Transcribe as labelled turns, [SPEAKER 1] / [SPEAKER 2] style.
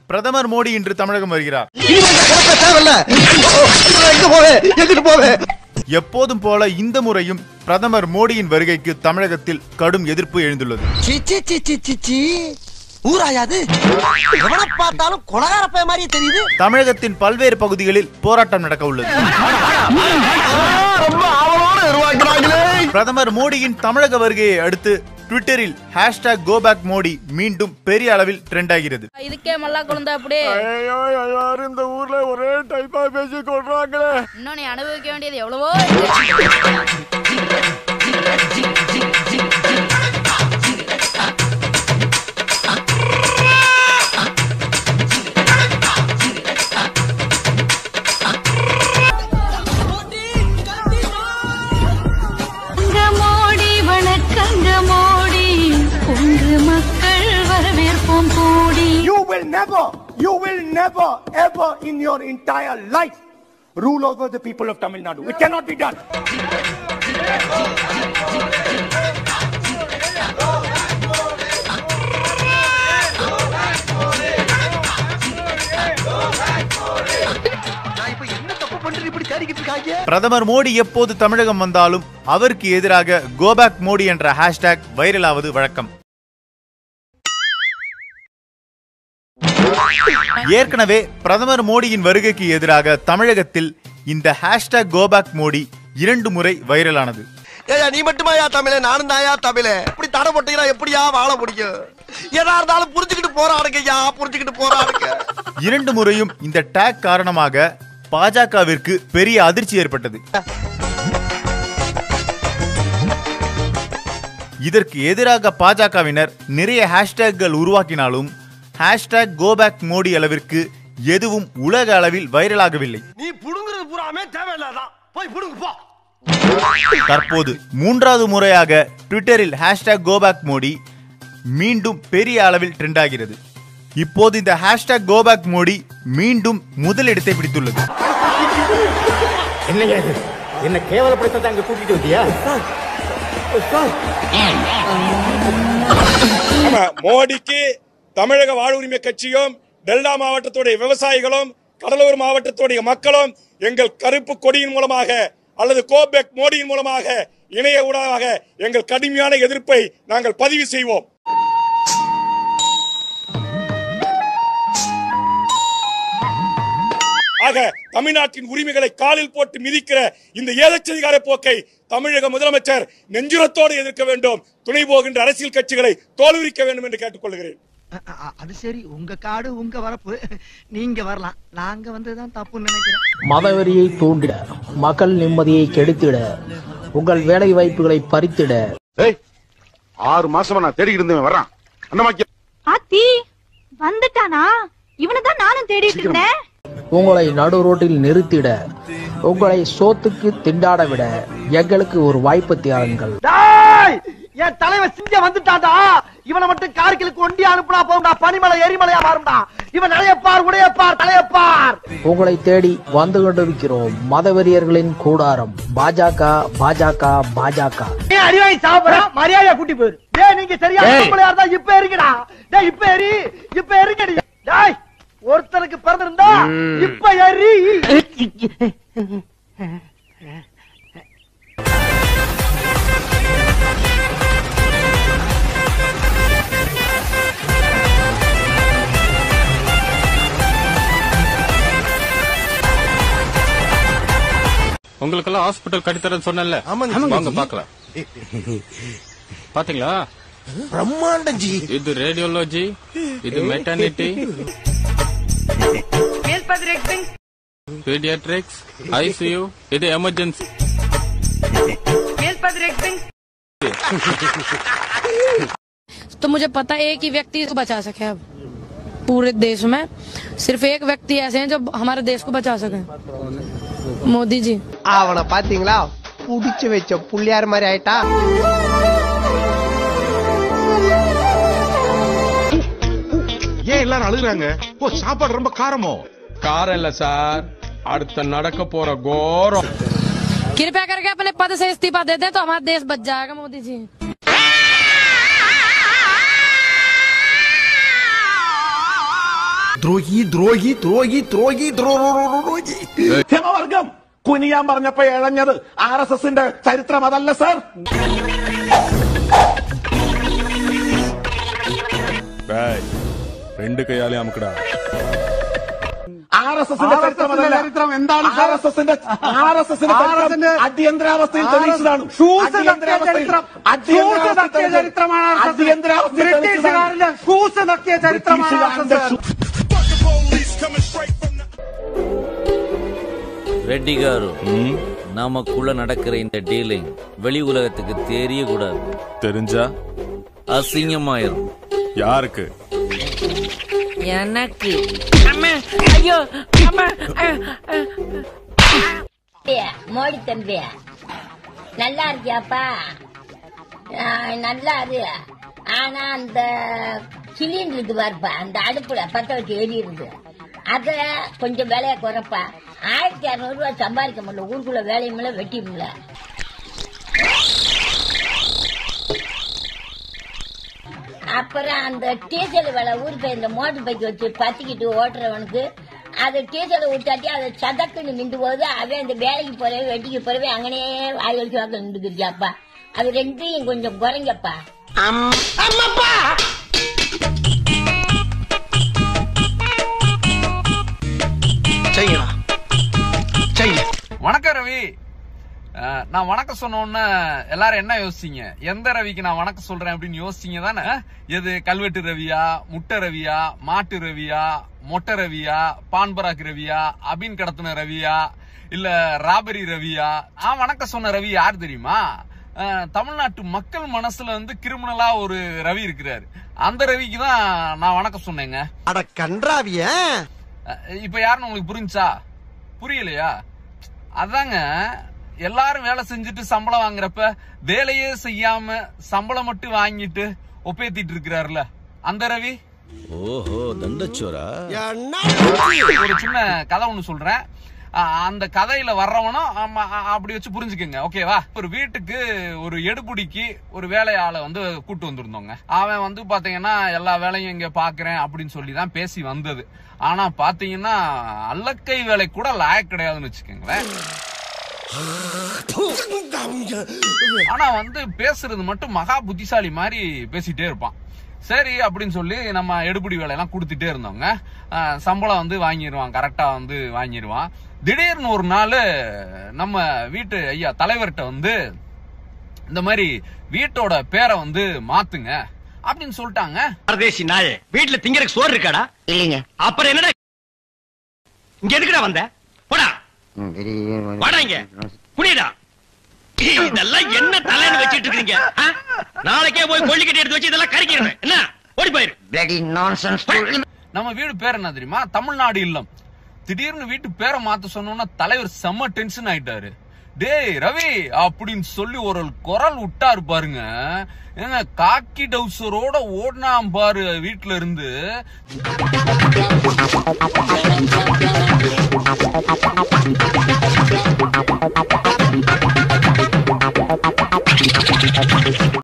[SPEAKER 1] பிரதமர் மோடி இன்று தமிழகம் வருகிறார் எப்போதும் போல இந்த முறையும் பிரதமர் மோடியின் வருகைக்கு தமிழகத்தில் கடும் எதிர்ப்பு எழுந்துள்ளது
[SPEAKER 2] சி, சி, சி, சி, சி, சி. ஊராயாது எவனை பார்த்தாலும் கொலகார பைய மாதிரியே தெரியுது
[SPEAKER 1] தமிழகத்தின் பல்வேறு பகுதிகளில் போராட்டம் நடக்க உள்ளது பிரதமர் மோடியின் தமிழக வருகையை அடுத்து ட்விட்டரில் ஹேஷ்டாக் கோபேக் மோடி மீண்டும் பெரிய அளவில் ட்ரெண்ட் ஆகிறது
[SPEAKER 3] இதுக்கே மல்லா குழந்தை அப்படியே
[SPEAKER 1] இந்த ஊர்ல ஒரே டைப்பா பேசி கொள்றாங்களே
[SPEAKER 3] இன்னும் நீ அனுபவிக்க வேண்டியது எவ்வளவோ இருக்கு.
[SPEAKER 4] வணக்கங்க மோடி வணக்கங்க மோடி உங்க மக்கள் வரவேற்போம் கூடி
[SPEAKER 5] You will never, you will never, ever in your entire life rule over the people of Tamil Nadu. It cannot be done.
[SPEAKER 2] நான் இப்ப என்ன தப்பு பண்ணிட்டு இப்படி தேடிக்கிட்டு இருக்காங்க
[SPEAKER 1] பிரதமர் மோடி எப்போது தமிழகம் வந்தாலும் அவருக்கு எதிராக கோபேக் மோடி என்ற ஹேஷ்டாக் வைரலாவது வழக்கம் ஏற்கனவே பிரதமர் மோடியின் வருகைக்கு எதிராக தமிழகத்தில் இந்த ஹேஷ்டாக் கோபேக் மோடி இரண்டு முறை வைரலானது
[SPEAKER 2] ஏயா நீ மட்டுமாயா தமிழே நானும் தாயா தமிழே இப்படி தடை போட்டீங்கன்னா எப்படியா வாழ முடியும் எதா இருந்தாலும் புரிஞ்சுக்கிட்டு போராடுங்கய்யா புரிஞ்சுக்கிட்டு போராடுங்க
[SPEAKER 1] இரண்டு முறையும் இந்த டேக் காரணமாக பாஜகவிற்கு பெரிய அதிர்ச்சி ஏற்பட்டது இதற்கு எதிராக பாஜகவினர் நிறைய ஹேஷ்டேக்கள் உருவாக்கினாலும் ஹேஷ்டேக் கோபேக் மோடி அளவிற்கு எதுவும் உலக அளவில் வைரலாகவில்லை
[SPEAKER 2] நீ புடுங்குறது பூராமே தேவையில்லாதான் போய் புடுங்கு போ
[SPEAKER 1] தற்போது மூன்றாவது முறையாக ட்விட்டரில் ஹேஷ்டேக் கோபேக் மோடி மீண்டும் பெரிய அளவில் ட்ரெண்ட் ஆகிறது இப்போது இந்த ஹேஷ்டேக் கோபேக் மோடி மீண்டும் முதலிடத்தை பிடித்துள்ளது
[SPEAKER 5] என்னங்க இது என்ன கேவலப்படுத்த அங்க கூட்டிட்டு வந்தியா
[SPEAKER 6] ஆமா மோடிக்கு தமிழக வாழ்வுரிமை கட்சியும் டெல்டா மாவட்டத்துடைய விவசாயிகளும் கடலூர் மாவட்டத்துடைய மக்களும் எங்கள் கருப்பு கொடியின் மூலமாக அல்லது கோபேக் மோடியின் மூலமாக இணைய ஊடகமாக எங்கள் கடுமையான எதிர்ப்பை நாங்கள் பதிவு செய்வோம் ஆக தமிழ்நாட்டின் உரிமைகளை காலில் போட்டு மிதிக்கிற இந்த ஏதச்சதிகார போக்கை தமிழக முதலமைச்சர் நெஞ்சுரத்தோடு எதிர்க்க வேண்டும் துணை போகின்ற அரசியல் கட்சிகளை தோல்விக்க வேண்டும் என்று கேட்டுக்கொள்கிறேன்
[SPEAKER 2] அது சரி உங்க காடு உங்க வரப்பு நீங்க வரலாம் நாங்க வந்ததுதான் தப்புன்னு நினைக்கிறேன்
[SPEAKER 7] மதவெறியை தூண்டிட மக்கள் நிம்மதியை கெடுத்திட உங்கள் வேலை வாய்ப்புகளை பறித்திட
[SPEAKER 8] ஆறு மாசமா நான் தேடிக்கிட்டு இருந்தேன் வர்றான் அண்ணமாக்கி
[SPEAKER 4] ஆத்தி வந்துட்டானா இவனை தான் நானும் தேடிட்டு இருந்தேன்
[SPEAKER 7] உங்களை நடு ரோட்டில் நிறுத்திட உங்களை சோத்துக்கு திண்டாட விட எங்களுக்கு ஒரு வாய்ப்பு தாருங்கள்
[SPEAKER 2] என் தலைவன் சிங்க வந்துட்டான்டா இவனை மட்டும் கார்கிலுக்கு ஒண்டி அனுப்புனா போகும்டா பனிமலை எரிமலையா மாறும்டா இவன் நடையப்பார் உடையப்பார் தலையப்பார்
[SPEAKER 7] உங்களை தேடி வந்து கொண்டிருக்கிறோம் மதவெறியர்களின் கூடாரம் பாஜக பாஜக பாஜக
[SPEAKER 2] ஏன் அடிவாய் சாப்பிடறான் மரியாதையா கூட்டி போயிரு டேய் நீங்க சரியா பொம்பளையா இருந்தா இப்ப எரிங்கடா டேய் இப்ப எரி இப்ப எரிங்கடி டேய் ஒருத்தனுக்கு பிறந்திருந்தா இப்ப எரி
[SPEAKER 9] உங்களுக்கெல்லாம் ஹாஸ்பிட்டல் கட்டித்தரேன்னு சொன்னேன்ல வாங்க பாக்கலாம் பாத்தீங்களா
[SPEAKER 2] பிரம்மாண்டம் ஜி
[SPEAKER 9] இது ரேடியோலஜி இது மெட்டர்னிட்டி பீடியாட்ரிக்ஸ் ஐசியூ இது எமர்ஜென்சி
[SPEAKER 3] तो मुझे पता है एक ही व्यक्ति को बचा सके अब पूरे देश में सिर्फ एक व्यक्ति ऐसे हैं जो हमारे देश को बचा सके मोदी जी
[SPEAKER 2] அவனை பாத்தீங்களா புடிச்சு வச்ச புள்ளியார் மாதிரி ஆயிட்டா
[SPEAKER 8] ஏன் எல்லாரும் அழுகுறாங்க ஓ சாப்பாடு ரொம்ப காரமோ
[SPEAKER 9] காரம் இல்ல சார் அடுத்த நடக்க போற கோரம்
[SPEAKER 3] कृपया करके अपने पद से इस्तीफा दे दें तो हमारा देश बच जाएगा मोदी जी
[SPEAKER 10] ദ്രോഹി ദ്രോഹി ദ്രോഹി ദ്രോഹി ദ്രോഹി
[SPEAKER 8] ക്ഷമവർഗം കുനിയാൻ പറഞ്ഞപ്പോ ഇഴഞ്ഞത് ആർ എസ് എസിന്റെ ചരിത്രം അതല്ല സർ
[SPEAKER 6] ரெண்டு கையாலே அமுக்குடா
[SPEAKER 8] ആർ എസ് എസിന്റെ ചരിത്രം അതല്ല ചരിത്രം എന്താണ് ആർ എസ് എസിന്റെ ആർ എസ് എസിന്റെ ചരിത്രം അടിയന്തരാവസ്ഥയിൽ തെളിയിച്ചതാണ് അടിയന്തരാവസ്ഥയിൽ അടിയന്തരാവസ്ഥയിൽ ചരിത്രമാണ് അടിയന്തരാവസ്ഥയിൽ ബ്രിട്ടീഷുകാരന്റെ ഷൂസ് നക്കിയ ചരിത്രമാണ്
[SPEAKER 11] ரெட்டி காரு நமக்குள்ள நடக்கிற இந்த டீலிங் வெளி உலகத்துக்கு தெரியக்கூடாது
[SPEAKER 6] தெரிஞ்சா
[SPEAKER 11] அசிங்கமாயிரும்
[SPEAKER 6] யாருக்கு
[SPEAKER 11] எனக்கு ஐயோ
[SPEAKER 12] மோடி தம்பி நல்லா இருக்கியாப்பா ஆ, நல்லா இரு ஆனா அந்த சிலிண்டர் இருக்கு பாருப்பா அந்த அடுப்புல பத்த வச்சு எரியுது அத கொஞ்சம் விலைய குறைப்பா ஆயிரத்தி அறுநூறு ரூபாய் சம்பாதிக்க முடியல ஊருக்குள்ள வேலையும் இல்ல வெட்டியும் இல்ல அப்புறம் அந்த டீசல் விலை ஊருக்கு இந்த மோட்டர் பைக் வச்சு பத்திக்கிட்டு ஓட்டுறவனுக்கு அது டீசலை விட்டாட்டி அதை சதக்குன்னு நின்று போகுது அவன் இந்த வேலைக்கு போறவே வெட்டிக்கு போறவே அங்கனே வாய் வலிச்சு வாக்க நின்றுக்குறியாப்பா அது ரெண்டையும் கொஞ்சம் குறைங்கப்பா
[SPEAKER 2] அம்மாப்பா
[SPEAKER 10] செய்யலாம் செய்ய
[SPEAKER 13] வணக்கம் ரவி அஹ், நான் வணக்கம் சொன்ன உடனே எல்லாரும் என்ன யோசிச்சீங்க எந்த ரவிக்கு நான் வணக்கம் சொல்றேன் அப்படின்னு யோசிச்சீங்க தானே எது கல்வெட்டு ரவியா முட்டை ரவியா மாட்டு ரவியா மொட்டை ரவியா பான்பராக் ரவியா அபின் கடத்தின ரவியா இல்ல ராபரி ரவியா நான் வணக்கம் சொன்ன ரவி யார் தெரியுமா அஹ், தமிழ்நாட்டு மக்கள் மனசுல வந்து கிரிமினலா ஒரு ரவி இருக்கிறாரு அந்த ரவிக்கு தான் நான் வணக்கம் சொன்னேங்க
[SPEAKER 10] அட கன்றாவிய
[SPEAKER 13] அஹ், இப்ப யாருன்னு உங்களுக்கு புரிஞ்சா புரியலையா அதாங்க எல்லாரும் வேலை செஞ்சுட்டு சம்பளம் வாங்குறப்ப வேலையே செய்யாம சம்பளம் மட்டும் வாங்கிட்டு ஒப்பேத்திட்டு இருக்கிறாருல அந்த ரவி
[SPEAKER 11] ஓஹோ தண்டச்சோரா
[SPEAKER 13] ஒரு சின்ன கதை ஒண்ணு சொல்றேன் அஹ், அந்த கதையில வர்றவனும் ஆமா, அ- அப்படி வச்சு புரிஞ்சுக்கங்க ஓகேவா ஒரு வீட்டுக்கு ஒரு எடுபுடிக்கு ஒரு வேலையாளை வந்து கூட்டு வந்திருந்தோங்க அவன் வந்து பாத்தீங்கன்னா எல்லா வேலையும் இங்க பாக்குறேன் அப்படின்னு சொல்லி தான் பேசி வந்தது ஆனா பாத்தீங்கன்னா அல்லக்கை வேலை கூட லாயக் கிடையாதுன்னு வச்சுக்கோங்களேன் ஆனா வந்து பேசுறது மட்டும் மகா புத்திசாலி மாதிரி பேசிட்டே இருப்பான் சரி அப்படின்னு சொல்லி நம்ம எடுபடி வேலையெல்லாம் கொடுத்துட்டே இருந்தோங்க அஹ், சம்பளம் வந்து வாங்கிடுவான் கரெக்டா வந்து வாங்கிடுவான் திடீர்னு ஒரு நாள் நம்ம வீட்டு ஐயா தலைவர்கிட்ட வந்து இந்த மாதிரி வீட்டோட பேரை வந்து மாத்துங்க அப்படின்னு சொல்லிட்டாங்க
[SPEAKER 2] பரதேசி நாயே வீட்டுல திங்கறதுக்கு சோறு இருக்காடா இல்லீங்க அப்புறம் என்னடா இங்க எதுக்குடா வந்த போடா வாடா இங்க குனிடா இதெல்லாம் என்ன தலைன்னு வச்சிட்டு இருக்கீங்க ஆ? நாளைக்கே போய் கொல்லிக்கட்டி எடுத்து வச்சு இதெல்லாம் கறிக்கிறேன் என்ன ஓடி போயிரு
[SPEAKER 13] நம்ம வீடு பேர் என்ன தெரியுமா தமிழ்நாடு இல்லம் திடீர்னு வீட்டு பேரை மாத்த சொன்னோம்னா தலைவர் செம்ம டென்ஷன் ஆயிட்டாரு டேய் ரவி அப்படின்னு சொல்லி ஒரு குரல் விட்டாரு பாருங்க ஏங்க காக்கி டவுசரோட ஓடினாம் பாரு வீட்டுல இருந்து